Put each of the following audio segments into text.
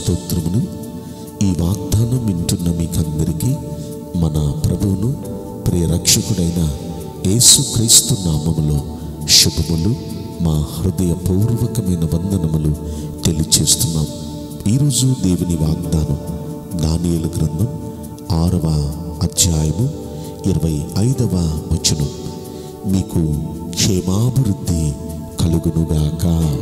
స్తోత్రములు ఈ వాగ్దానం వింటున్న మీకందరికీ మన ప్రభువును ప్రియ రక్షకుడైన యేసుక్రీస్తు నామములో శుభములు మా హృదయపూర్వకమైన వందనములు తెలియచేస్తున్నాం ఈరోజు దేవుని వాగ్దానం దానియేలు గ్రంథం ఆరవ అధ్యాయము ఇరవై ఐదవ వచనం మీకు క్షేమాభివృద్ధి కలుగునుగాక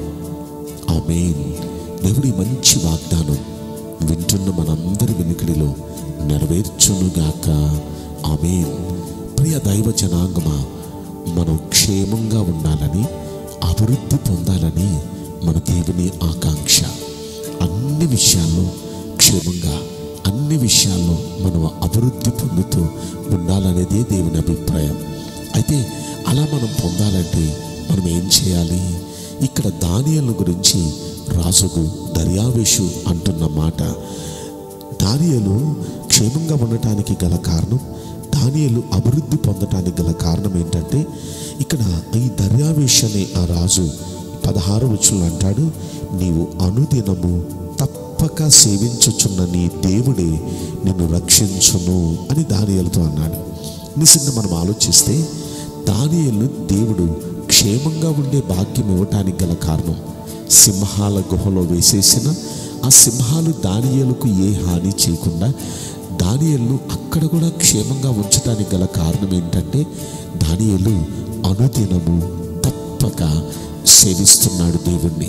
ఆమేన్ దేవుడి మంచి వాగ్దానం వింటున్న మనందరి వినికిడిలో నెరవేర్చునుగాక ఆమేన్ ప్రియ దైవ జనాంగమా మనం క్షేమంగా ఉండాలని అభివృద్ధి పొందాలని మన దేవుని ఆకాంక్ష అన్ని విషయాల్లో క్షేమంగా అన్ని విషయాల్లో మనం అభివృద్ధి పొందుతూ ఉండాలనేదే దేవుని అభిప్రాయం అయితే అలా మనం పొందాలంటే మనం ఏం చేయాలి ఇక్కడ దానియల గురించి రాజుకు దర్యావేషు అంటున్న మాట దానియలు క్షేమంగా ఉండటానికి గల కారణం దానియలు అభివృద్ధి పొందటానికి గల కారణం ఏంటంటే ఇక్కడ ఈ దర్యావేష్ అనే ఆ రాజు పదహారు వచ్చులు అంటాడు నీవు అనుదినము తప్పక సేవించుచున్న నీ దేవుడే నిన్ను రక్షించును అని దానియలతో అన్నాడు నిజంగా మనం ఆలోచిస్తే దానియలు దేవుడు క్షేమంగా ఉండే భాగ్యం ఇవ్వటానికి గల కారణం సింహాల గుహలో వేసేసిన ఆ సింహాలు దానియేలుకు ఏ హాని చేయకుండా దానియేలును అక్కడ కూడా క్షేమంగా ఉంచడానికి గల కారణం ఏంటంటే దానియేలు అనుదినము తప్పక సేవిస్తున్నాడు దేవుణ్ణి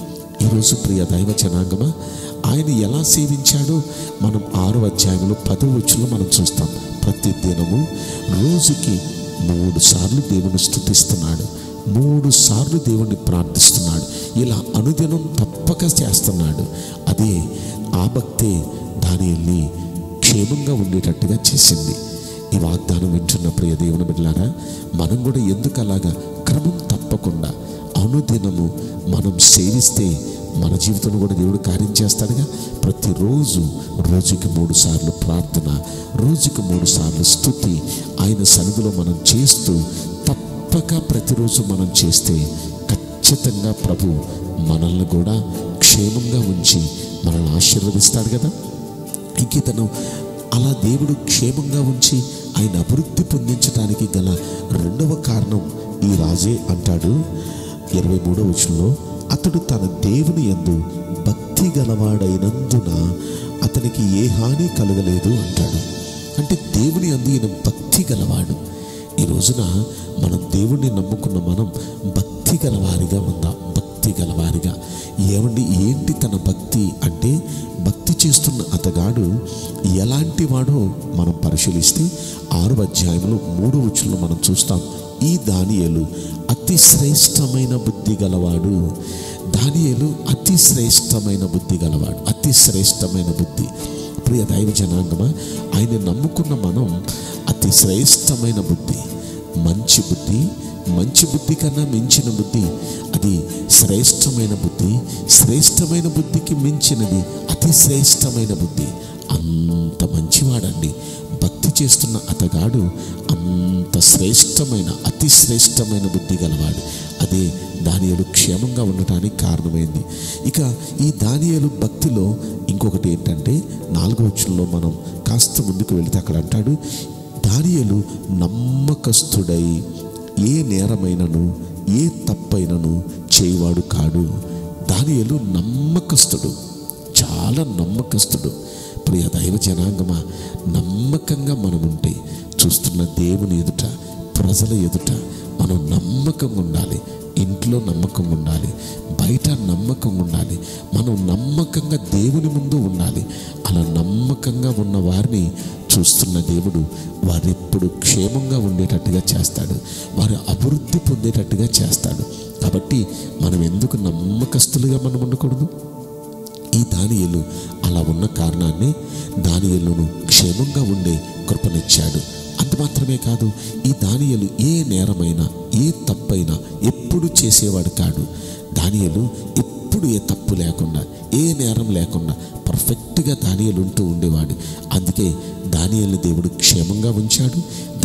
ఈరోజు ప్రియ దైవ జనాంగమా ఆయన ఎలా సేవించాడో మనం ఆరో అధ్యాయంలో పదో వచ్చులో మనం చూస్తాం ప్రతి దినము రోజుకి మూడు సార్లు దేవుని స్థుతిస్తున్నాడు మూడు సార్లు దేవుణ్ణి ప్రార్థిస్తున్నాడు ఇలా అనుదినం తప్పక చేస్తున్నాడు అదే ఆ భక్తే దానిని క్షేమంగా ఉండేటట్టుగా చేసింది ఈ వాగ్దానం వింటున్న ప్రియ దేవుని బిడ్డలారా మనం కూడా ఎందుకు అలాగా క్రమం తప్పకుండా అనుదినము మనం సేవిస్తే మన జీవితంలో కూడా దేవుడు కార్యం చేస్తాడుగా ప్రతిరోజు రోజుకి మూడు సార్లు ప్రార్థన రోజుకి మూడు సార్లు స్థుతి ఆయన సన్నిధిలో మనం చేస్తూ తప్పక ప్రతిరోజు మనం చేస్తే ఖచ్చితంగా ప్రభు మనల్ని కూడా క్షేమంగా ఉంచి మనల్ని ఆశీర్వదిస్తాడు కదా ఇంక ఇతను అలా దేవుడు క్షేమంగా ఉంచి ఆయన అభివృద్ధి పొందించడానికి గల రెండవ కారణం ఈ రాజే అంటాడు ఇరవై మూడవ వచనంలో అతడు తన దేవుని యందు భక్తి గలవాడైనందున అతనికి ఏ హాని కలగలేదు అంటాడు అంటే దేవుని అందు ఈయన భక్తి గలవాడు ఈ రోజున మనం దేవుణ్ణి నమ్ముకున్న మనం భక్తి గలవారిగా ఉందాం భక్తి గలవారిగా ఏమండి ఏంటి తన భక్తి అంటే భక్తి చేస్తున్న అతగాడు ఎలాంటి వాడో మనం పరిశీలిస్తే ఆరు అధ్యాయంలో మూడు వచ్చుల్లో మనం చూస్తాం ఈ దానియలు అతి శ్రేష్టమైన బుద్ధి గలవాడు దానియలు అతి శ్రేష్టమైన బుద్ధి గలవాడు అతి శ్రేష్టమైన బుద్ధి ప్రియ దైవ జనాంగమా ఆయన నమ్ముకున్న మనం అతి శ్రేష్టమైన బుద్ధి మంచి బుద్ధి మంచి బుద్ధి కన్నా మించిన బుద్ధి అది శ్రేష్టమైన బుద్ధి శ్రేష్టమైన బుద్ధికి మించినది అతి శ్రేష్టమైన బుద్ధి అంత మంచివాడండి భక్తి చేస్తున్న అతగాడు అంత శ్రేష్టమైన అతి శ్రేష్టమైన బుద్ధి గలవాడు అదే దానియలు క్షేమంగా ఉండటానికి కారణమైంది ఇక ఈ దానియలు భక్తిలో ఇంకొకటి ఏంటంటే నాలుగో వచ్చంలో మనం కాస్త ముందుకు వెళితే అక్కడ అంటాడు దానియలు నమ్మకస్తుడై ఏ నేరమైనను ఏ తప్పైనను చేయవాడు కాడు దానియలు నమ్మకస్తుడు చాలా నమ్మకస్తుడు ప్రియ దైవ జనాంగమా నమ్మకంగా మనం ఉంటే చూస్తున్న దేవుని ఎదుట ప్రజల ఎదుట మనం నమ్మకంగా ఉండాలి ఇంట్లో నమ్మకం ఉండాలి బయట నమ్మకం ఉండాలి మనం నమ్మకంగా దేవుని ముందు ఉండాలి అలా నమ్మకంగా ఉన్న వారిని చూస్తున్న దేవుడు వారెప్పుడు క్షేమంగా ఉండేటట్టుగా చేస్తాడు వారు అభివృద్ధి పొందేటట్టుగా చేస్తాడు కాబట్టి మనం ఎందుకు నమ్మకస్తులుగా మనం ఉండకూడదు ఈ దానియేలు అలా ఉన్న కారణాన్ని దానియేలును క్షేమంగా ఉండే కృపనిచ్చాడు అంత మాత్రమే కాదు ఈ దానియలు ఏ నేరమైనా ఏ తప్పైనా ఎప్పుడు చేసేవాడు కాడు దానియలు ఎప్పుడు ఏ తప్పు లేకుండా ఏ నేరం లేకుండా పర్ఫెక్ట్గా దానియలు ఉంటూ ఉండేవాడు అందుకే దానియల్ని దేవుడు క్షేమంగా ఉంచాడు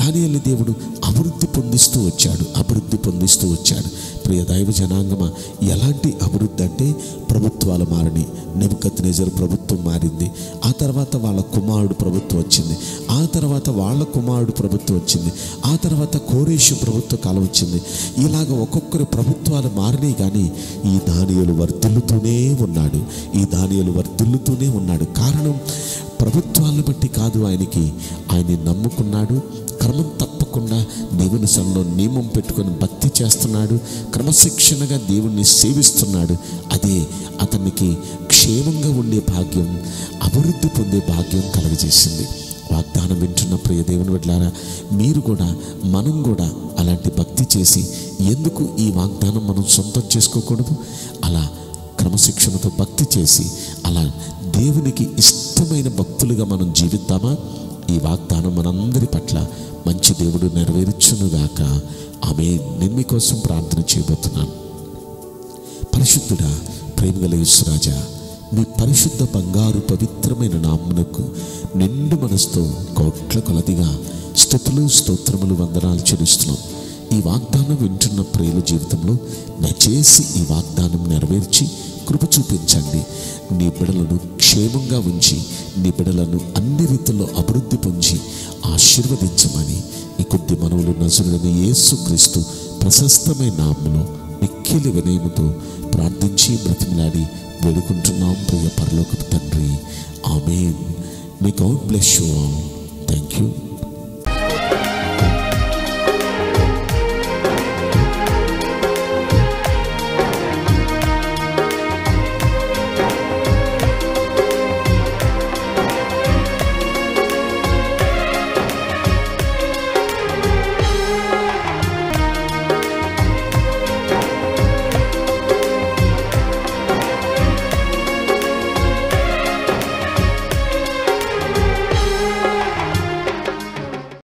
దానియలు దేవుడు అభివృద్ధి పొందిస్తూ వచ్చాడు అభివృద్ధి పొందిస్తూ వచ్చాడు ప్రియ దైవ జనాంగమ ఎలాంటి అభివృద్ధి అంటే ప్రభుత్వాలు మారని నెబుకత్ నిజర్ ప్రభుత్వం మారింది ఆ తర్వాత వాళ్ళ కుమారుడు ప్రభుత్వం వచ్చింది ఆ తర్వాత వాళ్ళ కుమారుడు ప్రభుత్వం వచ్చింది ఆ తర్వాత కోరేషు ప్రభుత్వ కాలం వచ్చింది ఇలాగ ఒక్కొక్కరి ప్రభుత్వాలు మారినాయి కానీ ఈ దానియలు వర్ధిల్లుతూనే ఉన్నాడు ఈ దానియలు వర్ధిల్లుతూనే ఉన్నాడు కారణం ప్రభుత్వాలను బట్టి కాదు ఆయనకి ఆయన్ని నమ్ముకున్నాడు క్రమం తప్పకుండా దేవుని సన్నిలో నియమం పెట్టుకొని భక్తి చేస్తున్నాడు క్రమశిక్షణగా దేవుణ్ణి సేవిస్తున్నాడు అదే అతనికి క్షేమంగా ఉండే భాగ్యం అభివృద్ధి పొందే భాగ్యం కలగజేసింది వాగ్దానం వింటున్న ప్రియ దేవుని బిడ్డలారా మీరు కూడా మనం కూడా అలాంటి భక్తి చేసి ఎందుకు ఈ వాగ్దానం మనం సొంతం చేసుకోకూడదు అలా క్రమశిక్షణతో భక్తి చేసి అలా దేవునికి ఇష్టమైన భక్తులుగా మనం జీవిద్దామా ఈ వాగ్దానం మనందరి పట్ల మంచి దేవుడు నెరవేర్చునుగాక ఆమె నేను మీకోసం ప్రార్థన చేయబోతున్నాను పరిశుద్ధుడా ప్రేమగల యేసురాజా మీ పరిశుద్ధ బంగారు పవిత్రమైన నామునకు నిండు మనసుతో కోట్ల కొలదిగా స్థుతులు స్తోత్రములు వందనాలు చెల్లిస్తున్నాం ఈ వాగ్దానం వింటున్న ప్రేమ జీవితంలో దయచేసి ఈ వాగ్దానం నెరవేర్చి కృప చూపించండి నీ బిడలను క్షేమంగా ఉంచి నీ బిడలను అన్ని రీతుల్లో అభివృద్ధి పొంది ఆశీర్వదించమని ఈ కొద్ది మనవులు నజరుడని యేసుక్రీస్తు ప్రశస్తమైన నామములో మిక్కిలి వినయముతో ప్రార్థించి బ్రతిమలాడి వేడుకుంటున్నాం ప్రియ పరలోకపు తండ్రి amen may God bless you thank you